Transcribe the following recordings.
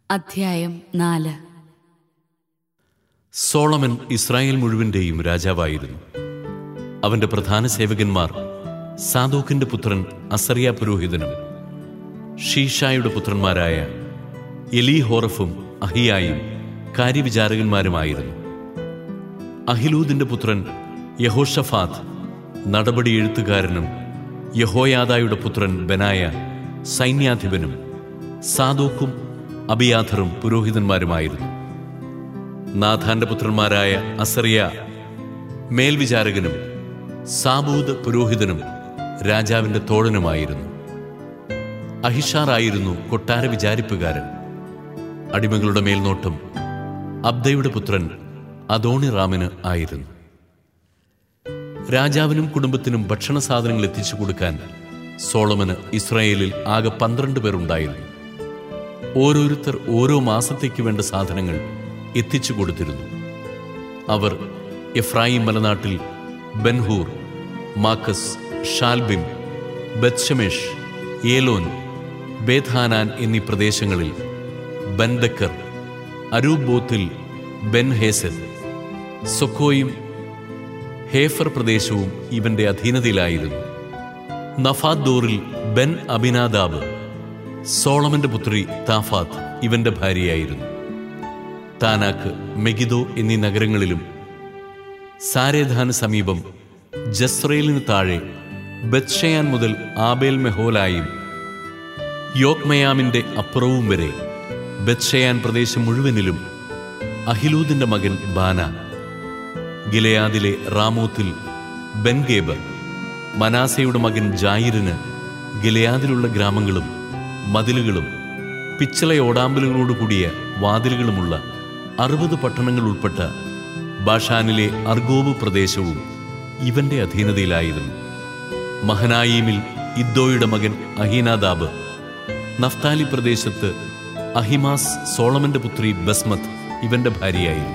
അധ്യായം നാല് Solomon Israel മുഴുവന്റെയും രാജാവായിരുന്നു അവന്റെ പ്രധാന സേവകന്മാർ സാദോക്കിന്റെ പുത്രൻ അസറിയ പുരോഹിതനും ഷീഷായുടെ പുത്രന്മാരായ എലീഹോറഫും അഹിയായും കാര്യവിചാരകന്മാരുമായിരുന്നു അഹിലൂദിന്റെ പുത്രൻ യഹോഷഫാത്ത് നടപടി എഴുത്തുകാരനും യഹോയാദായുടെ പുത്രൻ ബനായ സൈന്യാധിപനും സാദോക്കും അബിയാഥറും പുരോഹിതന്മാരുമായിരുന്നു നാഥാന്റെ പുത്രന്മാരായ അസറിയ മേൽവിചാരകനും സാബൂദ് പുരോഹിതനും രാജാവിന്റെ തോഴനുമായിരുന്നു അഹിഷാറായിരുന്നു കൊട്ടാര വിചാരിപ്പുകാരൻ അടിമകളുടെ മേൽനോട്ടം അബ്ദയുടെ പുത്രൻ അദോണിറാമിന് ആയിരുന്നു രാജാവിനും കുടുംബത്തിനും ഭക്ഷണ സാധനങ്ങൾ എത്തിച്ചു കൊടുക്കാൻ സോളമന് ഇസ്രായേലിൽ ആകെ പന്ത്രണ്ട് പേർ ഉണ്ടായിരുന്നു ഓരോരുത്തർ ഓരോ മാസത്തേക്ക് വേണ്ട സാധനങ്ങൾ എത്തിച്ചു കൊടുത്തിരുന്നു അവർ എഫ്രായിം മലനാട്ടിൽ ബൻഹൂർ മാക്കസ് ഷാൽബിം ബത്ഷമേഷ് ഏലോൻ ബേധാനാൻ എന്നീ പ്രദേശങ്ങളിൽ ബൻദക്കർ അരൂബോത്തിൽ ബെൻഹേസൻ സൊക്കോയും ഹേഫർ പ്രദേശവും ഇവന്റെ അധീനതയിലായിരുന്നു നഫാദോറിൽ ബെൻ അബിനാദാബ് സോളമന്റെ പുത്രി താഫാത്ത് ഇവന്റെ ഭാര്യയായിരുന്നു താനാക്ക് മെഗിദോ എന്നീ നഗരങ്ങളിലും സാരേധാന് സമീപം ജസ്രേലിന് താഴെ ബത്ഷയാൻ മുതൽ ആബേൽ മെഹോലായും യോക്മയാമിന്റെ അപ്പുറവും വരെ ബത്ഷയാൻ പ്രദേശം മുഴുവനിലും അഹിലൂദിന്റെ മകൻ ബാന ഗിലയാദിലെ റാമോത്തിൽ ബെൻഗേബർ മനാസയുടെ മകൻ ജായിരിന് ഗിലയാദിലുള്ള ഗ്രാമങ്ങളും മതിലുകളും പിച്ചളയോടാമ്പലുകളോടുകൂടിയ വാതിലുകളുമുള്ള അറുപത് പട്ടണങ്ങൾ ഉൾപ്പെട്ട ബാഷാനിലെ അർഗോബ് പ്രദേശവും ഇവന്റെ അധീനതയിലായിരുന്നു മഹനായീമിൽ ഇദ്ദോയുടെ മകൻ അഹീനാദാബ് നഫ്താലി പ്രദേശത്ത് അഹിമാസ് സോളമന്റെ പുത്രി ബസ്മത്ത് ഇവന്റെ ഭാര്യയായിരുന്നു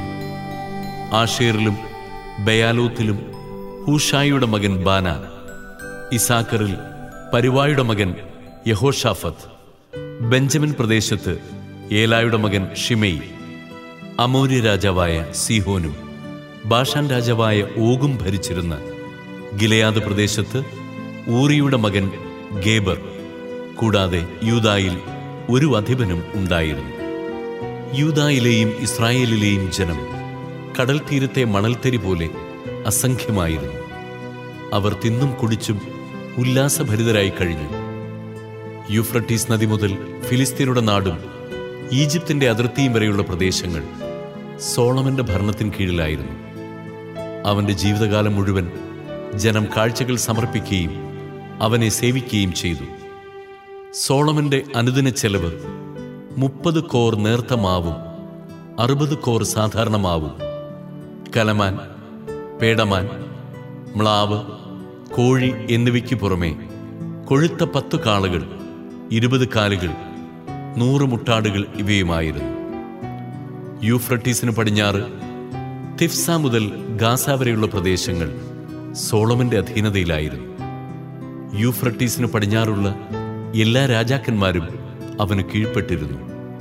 ആഷേറിലും ബയാലോത്തിലും ഹൂഷായിയുടെ മകൻ ബാന ഇസാക്കറിൽ പരിവായുടെ മകൻ യഹോഷാഫത്ത് ബെഞ്ചമിൻ പ്രദേശത്ത് ഏലായുടെ മകൻ ഷിമെയ് അമോര്യ രാജാവായ സീഹോനും ബാഷാൻ രാജാവായ ഓഗും ഭരിച്ചിരുന്ന ഗിലയാദ് പ്രദേശത്ത് ഊറിയുടെ മകൻ ഗേബർ കൂടാതെ യൂദായിൽ ഒരു അധിപനും ഉണ്ടായിരുന്നു യൂദായിലെയും ഇസ്രായേലിലെയും ജനം കടൽ തീരത്തെ മണൽത്തരി പോലെ അസംഖ്യമായിരുന്നു അവർ തിന്നും കുടിച്ചും ഉല്ലാസഭരിതരായി കഴിഞ്ഞു യൂഫ്രട്ടീസ് നദി മുതൽ ഫിലിസ്തീനയുടെ നാടും ഈജിപ്തിന്റെ അതിർത്തിയും വരെയുള്ള പ്രദേശങ്ങൾ സോളമന്റെ ഭരണത്തിന് കീഴിലായിരുന്നു അവന്റെ ജീവിതകാലം മുഴുവൻ ജനം കാഴ്ചകൾ സമർപ്പിക്കുകയും അവനെ സേവിക്കുകയും ചെയ്തു സോളമന്റെ അനുദിന ചെലവ് മുപ്പത് കോർ നേർത്ത മാവും അറുപത് കോർ സാധാരണ മാവും കലമാൻ പേടമാൻ മ്ലാവ് കോഴി എന്നിവയ്ക്ക് പുറമെ കൊഴുത്ത പത്തു കാളുകൾ ഇരുപത് കാലുകൾ നൂറ് മുട്ടാടുകൾ ഇവയുമായിരുന്നു യൂഫ്രട്ടീസിന് പടിഞ്ഞാറ് തിഫ്സ മുതൽ ഗാസ വരെയുള്ള പ്രദേശങ്ങൾ സോളമന്റെ അധീനതയിലായിരുന്നു യൂഫ്രട്ടീസിന് പടിഞ്ഞാറുള്ള എല്ലാ രാജാക്കന്മാരും അവന് കീഴ്പ്പെട്ടിരുന്നു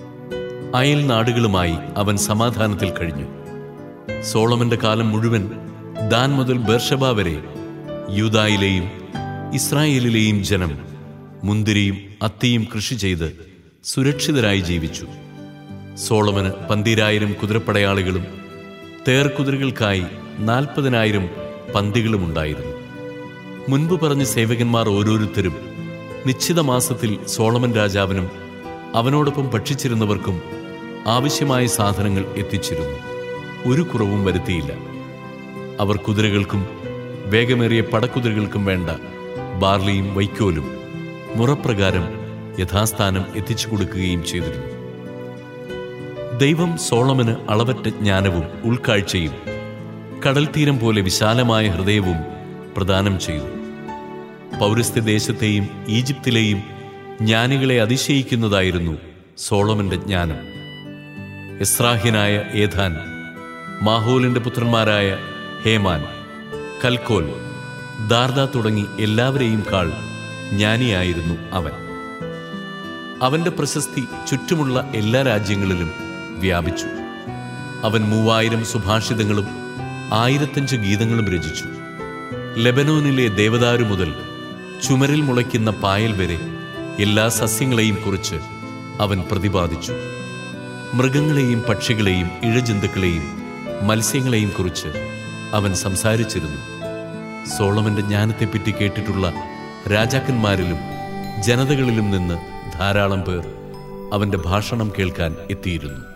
അയൽ നാടുകളുമായി അവൻ സമാധാനത്തിൽ കഴിഞ്ഞു സോളമന്റെ കാലം മുഴുവൻ ദാൻ മുതൽ ബേർഷബ വരെ യൂദായിലെയും ഇസ്രായേലിലെയും ജനം മുന്തിരിയും അത്തിയും കൃഷി ചെയ്ത് സുരക്ഷിതരായി ജീവിച്ചു സോളമന് പന്തിരായിരം കുതിരപ്പടയാളികളും തേർക്കുതിരകൾക്കായി നാൽപ്പതിനായിരം പന്തികളും ഉണ്ടായിരുന്നു മുൻപ് പറഞ്ഞ സേവകന്മാർ ഓരോരുത്തരും നിശ്ചിത മാസത്തിൽ സോളമൻ രാജാവിനും അവനോടൊപ്പം ഭക്ഷിച്ചിരുന്നവർക്കും ആവശ്യമായ സാധനങ്ങൾ എത്തിച്ചിരുന്നു ഒരു കുറവും വരുത്തിയില്ല അവർ കുതിരകൾക്കും വേഗമേറിയ പടക്കുതിരകൾക്കും വേണ്ട ബാർലിയും വൈക്കോലും മുറപ്രകാരം യഥാസ്ഥാനം എത്തിച്ചു കൊടുക്കുകയും ചെയ്തിരുന്നു ദൈവം സോളമന് അളവറ്റ ജ്ഞാനവും ഉൾക്കാഴ്ചയും കടൽ തീരം പോലെ വിശാലമായ ഹൃദയവും പ്രദാനം ചെയ്തു പൗരസ്ത്യ ദേശത്തെയും ഈജിപ്തിലെയും ജ്ഞാനികളെ അതിശയിക്കുന്നതായിരുന്നു സോളമന്റെ ജ്ഞാനം എസ്രാഹ്യനായ ഏഥാൻ മാഹോലിന്റെ പുത്രന്മാരായ ഹേമാൻ കൽക്കോൽ ദാർദ തുടങ്ങി എല്ലാവരെയും കാൾ ജ്ഞാനിയായിരുന്നു അവൻ അവന്റെ പ്രശസ്തി ചുറ്റുമുള്ള എല്ലാ രാജ്യങ്ങളിലും വ്യാപിച്ചു അവൻ മൂവായിരം സുഭാഷിതങ്ങളും ആയിരത്തഞ്ച് ഗീതങ്ങളും രചിച്ചു ലെബനോനിലെ ദേവദാരു മുതൽ ചുമരിൽ മുളയ്ക്കുന്ന പായൽ വരെ എല്ലാ സസ്യങ്ങളെയും കുറിച്ച് അവൻ പ്രതിപാദിച്ചു മൃഗങ്ങളെയും പക്ഷികളെയും ഇഴജന്തുക്കളെയും മത്സ്യങ്ങളെയും കുറിച്ച് അവൻ സംസാരിച്ചിരുന്നു സോളമന്റെ ജ്ഞാനത്തെപ്പറ്റി കേട്ടിട്ടുള്ള രാജാക്കന്മാരിലും ജനതകളിലും നിന്ന് ധാരാളം പേർ അവന്റെ ഭാഷണം കേൾക്കാൻ എത്തിയിരുന്നു